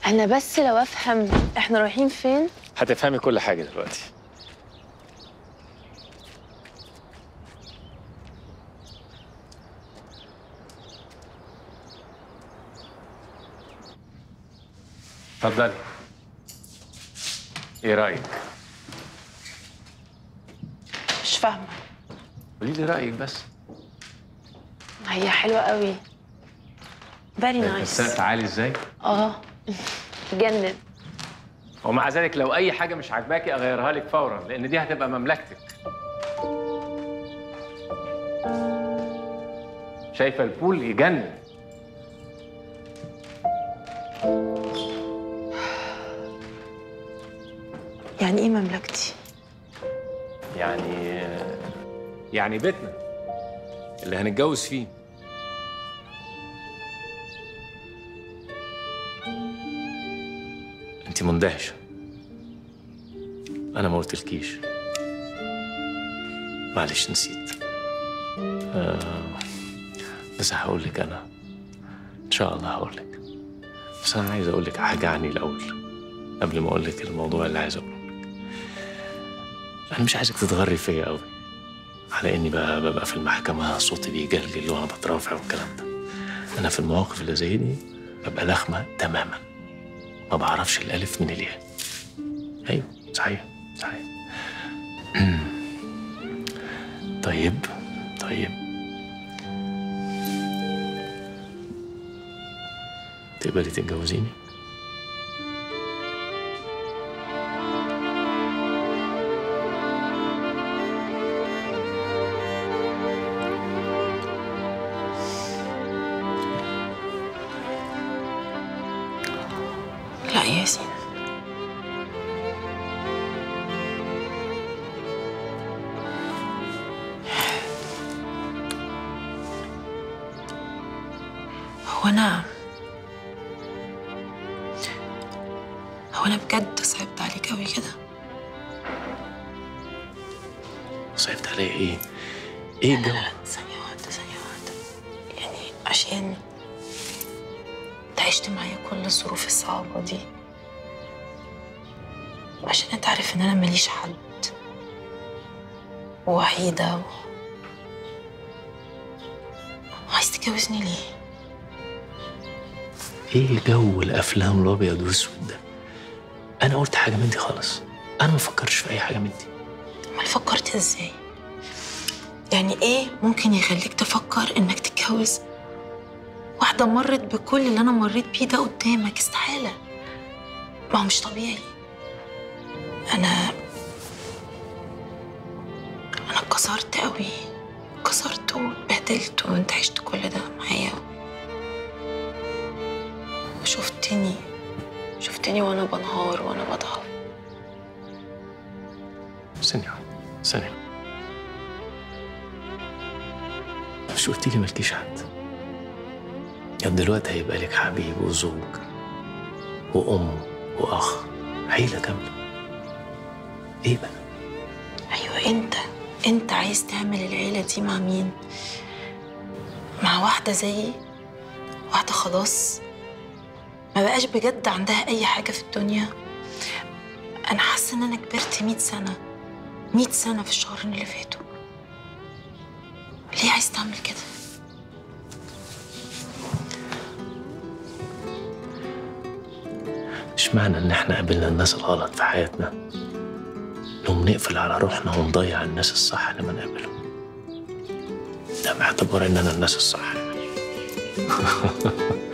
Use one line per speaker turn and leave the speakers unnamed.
انا بس لو افهم احنا رايحين فين
هتفهمي كل حاجه دلوقتي اتفضلي ايه رايك
مش فاهمه
قولي لي رايك بس
هي حلوه قوي فيري
شايفة
نايس
السقف عالي ازاي
اه تجنن
ومع ذلك لو اي حاجه مش عاجباكي اغيرها لك فورا لان دي هتبقى مملكتك شايفه البول يجنن
يعني ايه مملكتي
يعني يعني بيتنا اللي هنتجوز فيه انت مندهشه انا ما قلتلكيش معلش نسيت آه بس هقول لك انا ان شاء الله هقول لك بس انا عايز اقول لك حاجه عني الاول قبل ما اقول لك الموضوع اللي عايز اقوله انا مش عايزك تتغري فيا قوي على اني بقى ببقى في المحكمه صوتي بيجلجل وانا بترافع والكلام ده انا في المواقف اللي زي دي ببقى لخمه تماما ما بعرفش الالف من الياء ايوه صحيح صحيح طيب طيب تقبلي تتجوزيني
لا يا ياسين هو انا هو انا بجد صعبت عليك قوي كده
صعبت عليا ايه ايه الجو
ثانية واحدة ثانية واحدة يعني عشان انت عشت معايا كل الظروف الصعبة دي عشان انت عارف ان انا ماليش حد ووحيدة و... عايز تتجوزني ليه؟
ايه جو الافلام الابيض والاسود ده انا قلت حاجه من دي خالص انا ما فكرش في اي حاجه من دي
امال فكرت ازاي؟ يعني ايه ممكن يخليك تفكر انك تتجوز واحدة مرت بكل اللي انا مريت بيه ده قدامك استحالة ما هو مش طبيعي انا انا اتكسرت قوي اتكسرت واتبهدلت وانت عشت كل ده معايا وشفتني شفتني وانا بنهار وانا بضعف
ثانيه واحدة، ثانيه مش قلت لي مالكيش حد يعني دلوقتي هيبقى لك حبيب وزوج وام واخ عيله كامله ايه بقى
ايوه انت انت عايز تعمل العيله دي مع مين مع واحده زيي واحده خلاص ما بقاش بجد عندها اي حاجه في الدنيا انا حاسه ان انا كبرت 100 سنه 100 سنه في الشهرين اللي فاتوا ليه عايز تعمل كده
مش معنى ان احنا قابلنا الناس الغلط في حياتنا نقوم نقفل على روحنا ونضيع الناس الصح لما نقابلهم ده باعتبار ان انا الناس الصح يعني